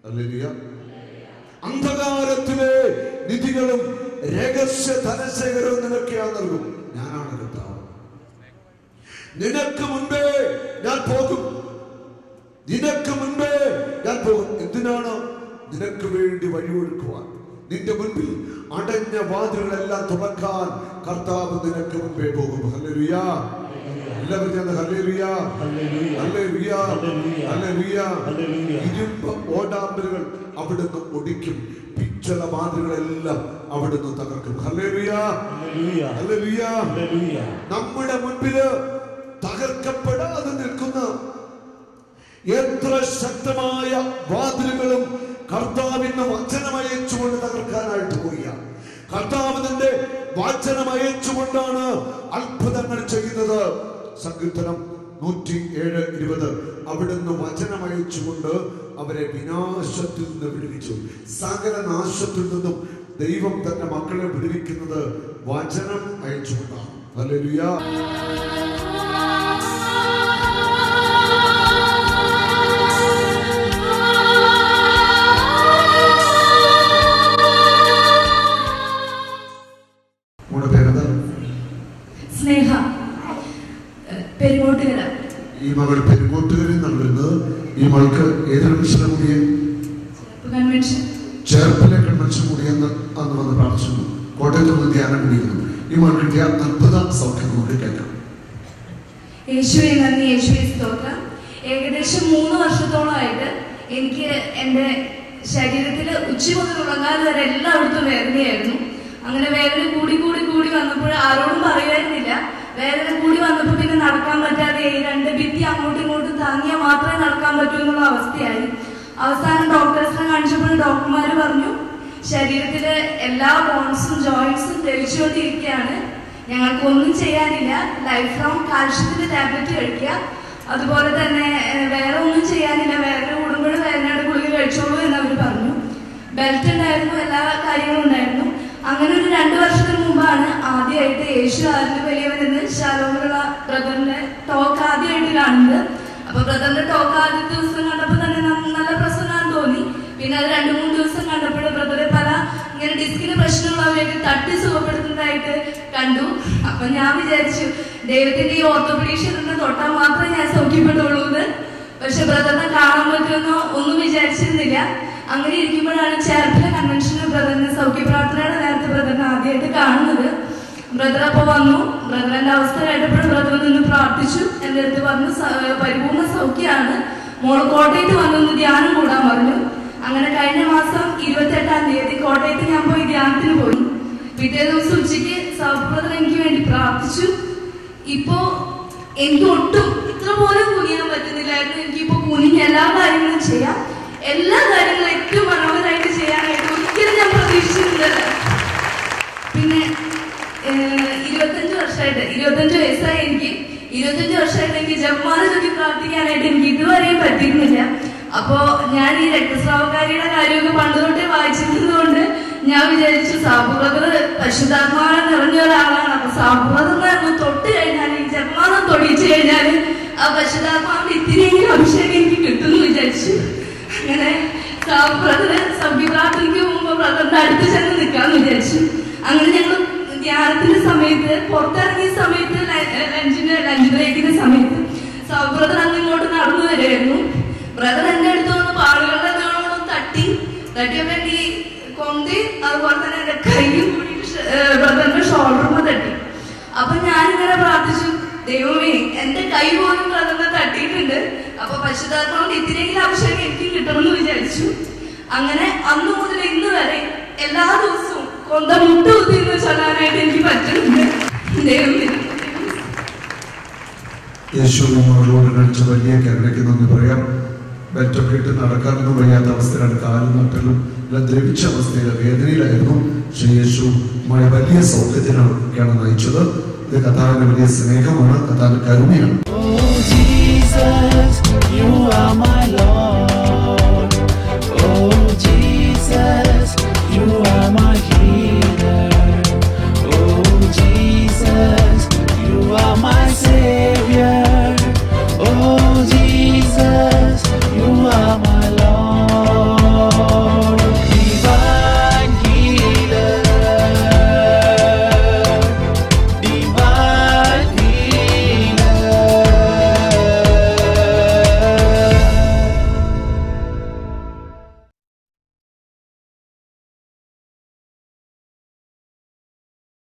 Hallelujah. അന്ധകാരത്തിലെ നിധികളും രഹസ്യ ധനശേഖരവും നിനക്ക് ഞാൻ നൽകും ഞാനാണ് കർത്താവ് നിനക്ക് മുൻപേ ഞാൻ പോകും നിനക്ക് മുൻപേ ഞാൻ പോകും എന്തിനാണ് നിനക്ക് വേണ്ടി വഴിയൊഴുക്കുവാൻ നിന്റെ മുൻപിൽ അടഞ്ഞ വാതിലുകളെല്ലാം തുറക്കാൻ കർത്താവ് നിനക്ക് മുൻപേ പോകും ഹല്ലേലൂയ എല്ലാവരും ഞാൻ ഹല്ലേലൂയ ഹല്ലേലൂയ ഹല്ലേലൂയ ഹല്ലേലൂയ. ഇരുമ്പ് ഓടാമ്പലുകൾ അവിടുന്ന് ഒടിക്കും പിച്ചള വാതിലുകളെല്ലാം അവിടുന്ന് തകർക്കും ഹല്ലേലൂയ ഹല്ലേലൂയ. Hallelujah hallelujah. നമ്മുടെ മുൻപില് തകർക്കപ്പെടാതെ നിൽക്കുന്ന എത്ര ശക്തമായ വാതിലുകളും കർത്താവിന് വചനം അയച്ചുകൊണ്ട് തകർക്കാനായിട്ട് പോയ കർത്താവ് തന്റെ വചനം അയച്ചുകൊണ്ടാണ് അത്ഭുതങ്ങൾ ചെയ്യുന്നത് സങ്കീർത്തനം നൂറ്റി ഏഴ് ഇരുപത് അവിടുന്ന് വചനം അയച്ചുകൊണ്ട് അവരെ വിനാശത്തിൽ നിന്ന് വിടുവിച്ചു സകല നാശത്തിൽ നിന്നും ദൈവം തന്റെ മക്കളെ വിടുവിക്കുന്നത് വചനം അയച്ചുകൊണ്ടാണ് ഹല്ലേലൂയ നമ്മുടെ പേരെന്താ സ്നേഹ പെരുങ്ങോട്ടുകര ഈ മകൾ പെരുങ്കോട്ടുകരിൽ നിന്നാണ് വരുന്നത് ഈ മകൾക്ക് ഏതൊരു മിഷനെ കൂടിയ കൺവെൻഷൻ ചേർപ്പിലെ കൺവെൻഷൻ കൂടിയെന്ന് അന്ന് വന്ന് പ്രാർത്ഥിച്ചു കോട്ടയത്ത് നിന്ന് ധ്യാനം കൂടിയിരുന്നു ഈ മകൾ കിട്ടിയ അത്ഭുത സൗഖ്യം നമുക്ക് കേൾക്കാം യേശുവെ നന്ദി യേശുവെ സ്തോത്രം ഏകദേശം മൂന്ന് വർഷത്തോളമായിട്ട് എനിക്ക് എൻ്റെ ശരീരത്തിൽ ഉച്ച മുതൽ ഉറങ്ങാതെ വരെ എല്ലായിടത്തും വേദനയായിരുന്നു അങ്ങനെ വേദന കൂടി കൂടി കൂടി വന്നപ്പോൾ ആരോടും പറയുമായിരുന്നില്ല വേദന കൂടി വന്നപ്പോൾ പിന്നെ നടക്കാൻ പറ്റാതെ ഈ രണ്ട് ഭിത്തി അങ്ങോട്ടും ഇങ്ങോട്ടും താങ്ങിയാൽ മാത്രമേ നടക്കാൻ പറ്റൂ എന്നുള്ള അവസ്ഥയായി അവസാനം ഡോക്ടേഴ്സിനെ കാണിച്ചപ്പോൾ ഡോക്ടർമാർ പറഞ്ഞു ശരീരത്തിലെ എല്ലാ ബോൺസും ജോയിന്റ്സും ധരിച്ചുകൊണ്ടിരിക്കുകയാണ് ഞങ്ങൾക്കൊന്നും ചെയ്യാനില്ല ലൈഫ് ലോങ് കാൽഷ്യത്തിന്റെ ടാബ്ലറ്റ് കഴിക്കുക അതുപോലെ തന്നെ ഏഹ്, വേറെ ഒന്നും ചെയ്യാനില്ല വേദന കൂടുമ്പോൾ വേദനയുടെ ഗുളിക കഴിച്ചോളൂ എന്ന് അവർ പറഞ്ഞു ബെൽറ്റ് ഉണ്ടായിരുന്നു എല്ലാ കാര്യങ്ങളും ഉണ്ടായിരുന്നു അങ്ങനെ ഒരു രണ്ടു വർഷത്തിന് മുമ്പാണ് ആദ്യമായിട്ട് യേശു ആരിന് വലിയവൻ എന്ന് ശാലോമിലുള്ള ബ്രദറിന്റെ ടോക്ക് ആദ്യമായിട്ട് കാണുന്നത് അപ്പൊ ബ്രദറിന്റെ ടോക്ക് ആദ്യത്തെ ദിവസം കണ്ടപ്പോൾ തന്നെ ന- നല്ല പ്രസന്നം തോന്നി പിന്നെ അത് രണ്ടു മൂന്ന് ദിവസം കണ്ടപ്പോൾ ബ്രദറെ പല ഇങ്ങനെ ഡിസ്കിന് പ്രശ്നമുള്ളവരെയൊക്കെ തട്ടി സുഖപ്പെടുത്തുന്നതായിട്ട് കണ്ടു അപ്പൊ ഞാൻ വിചാരിച്ചു ദൈവത്തിന്റെ ഈ ഓർത്തോപീഡീഷ്യനെ തൊട്ടാൽ മാത്രമേ ഞാൻ സൗഖ്യപ്പെടുള്ളൂ എന്ന് പക്ഷെ ബ്രദറിനെ കാണാൻ പറ്റുമെന്നോ ഒന്നും വിചാരിച്ചിരുന്നില്ല അങ്ങനെ ഇരിക്കുമ്പോഴാണ് ചേർപ്പിലെ കൺവെൻഷന് ബ്രദറിനെ സൗഖ്യ പ്രാർത്ഥനയുടെ നേരത്തെ ബ്രദറിനെ ആദ്യമായിട്ട് കാണുന്നത് ബ്രദർ അപ്പൊ വന്നു ബ്രദറിന്റെ അവസ്ഥ കേട്ടപ്പോൾ ബ്രദർ നിന്ന് പ്രാർത്ഥിച്ചു എന്റെ അടുത്ത് പറഞ്ഞു "സ- പരിപൂർണ്ണ സൗഖ്യമാണ് മോള് കോട്ടയത്ത് വന്നൊന്ന് ധ്യാനം കൂടാൻ പറഞ്ഞു അങ്ങനെ കഴിഞ്ഞ മാസം ഇരുപത്തെട്ടാം തീയതി കോട്ടയത്ത് ഞാൻ പോയി ധ്യാനത്തിന് പോയി പിറ്റേ ദിവസം ഉച്ചയ്ക്ക് സൗത്ത് ബ്രദർ എനിക്ക് വേണ്ടി പ്രാർത്ഥിച്ചു ഇപ്പോ എനിക്ക് ഒട്ടും ഇത്ര പോലും കുനിയാൻ പറ്റുന്നില്ലായിരുന്നു എനിക്കിപ്പോ കുനിഞ്ഞ് എല്ലാ കാര്യങ്ങളും ചെയ്യാം എല്ലാ കാര്യങ്ങളും ഏറ്റവും മനോഹരമായിട്ട് ചെയ്യാനായിട്ട് ഒരിക്കലും ഞാൻ പ്രതീക്ഷിച്ചിരുന്നില്ല പിന്നെ ഏഹ്, ഇരുപത്തഞ്ച് വർഷമായിട്ട് ഇരുപത്തഞ്ച് വയസ്സായി എനിക്ക് ഇരുപത്തഞ്ച് വർഷമായിട്ട് എനിക്ക് ജപ്പാനെ ചൊല്ലി പ്രാർത്ഥിക്കാനായിട്ട് എനിക്ക് ഇതുവരെയും പറ്റിയിരുന്നില്ല അപ്പോ ഞാൻ ഈ രക്തസ്രാവക്കാരിയുടെ കാര്യമൊക്കെ പണ്ട് തൊട്ടേ വായിച്ചിരുന്നതുകൊണ്ട് ഞാൻ വിചാരിച്ചു സാബുബ്രദർ പരിശുദ്ധാത്മാവിനെ നിറഞ്ഞ ഒരാളാണ് അപ്പൊ സാബുബ്രദറിനെ ഒന്ന് തൊട്ട് കഴിഞ്ഞാൽ ഈ ജപ്പാനെ തൊടിച്ചു കഴിഞ്ഞാൽ ആ പരിശുദ്ധാത്മാവിന്റെ ഇത്തിരിയെങ്കിലും അഭിഷേകം എനിക്ക് കിട്ടുമെന്ന് വിചാരിച്ചു അങ്ങനെ ബ്രദറ് സഭ്യ പ്രാർത്ഥനയ്ക്ക് മുമ്പ് ബ്രദറിന്റെ അടുത്ത് ചെന്ന് നിൽക്കാന്ന് വിചാരിച്ചു അങ്ങനെ ഞങ്ങൾ ധ്യാനത്തിന്റെ സമയത്ത് പുറത്തിറങ്ങിയ സമയത്ത് ല- ലഞ്ചിന് ലഞ്ച് ബ്രേക്കിന്റെ സമയത്ത് ബ്രദർ അന്ന് ഇങ്ങോട്ട് നടന്നു വരുമായിരുന്നു ബ്രദർ എന്റെ അടുത്ത് വന്ന് പാടുകളുടെ കാണുമ്പോൾ തട്ടി തട്ടിയപ്പോ എന്റെ ഈ കൊന്തി അതുപോലെ തന്നെ എന്റെ കൈയും കൂടി ബ്രദറിന്റെ ഷോൾഡറിന് തട്ടി അപ്പൊ ഞാനിങ്ങനെ പ്രാർത്ഥിച്ചു ദൈവമേ എന്റെ കൈ പോലും ബ്രദറിനെ തട്ടിയിട്ടുണ്ട് അപ്പൊ പശുധാത്മാവിന്റെ ഇത്തിരിയെങ്കിലും അഭിഷേകം എനിക്ക് കിട്ടണമെന്ന് വിചാരിച്ചു അങ്ങനെ അന്ന് മുതൽ ഇന്ന് വരെ എല്ലാ ദിവസവും കൊന്ത മുട്ട കുത്തിന്ന് ചൊല്ലാനായിട്ട് എനിക്ക് പറ്റുന്നുണ്ട് ദൈവമേ യേശു നമ്മളോട് കഴിച്ച വലിയ കരുണയ്ക്ക് നന്ദി പറയാം ബെറ്റൊക്കെ ഇട്ട് നടക്കാനൊന്നും വയ്യാത്ത അവസ്ഥയിലാണ് കാലും നട്ടലും എല്ലാം ദ്രവിച്ച അവസ്ഥയിൽ വേദനയിലായിരുന്നു പക്ഷേ യേശു നമ്മളെ വലിയ സൗഖ്യത്തിനാണ് നയിച്ചത് ഇത് കഥാവിന്റെ വലിയ സ്നേഹമാണ് കഥാവിന്റെ കരുണയാണ് Oh, Jesus.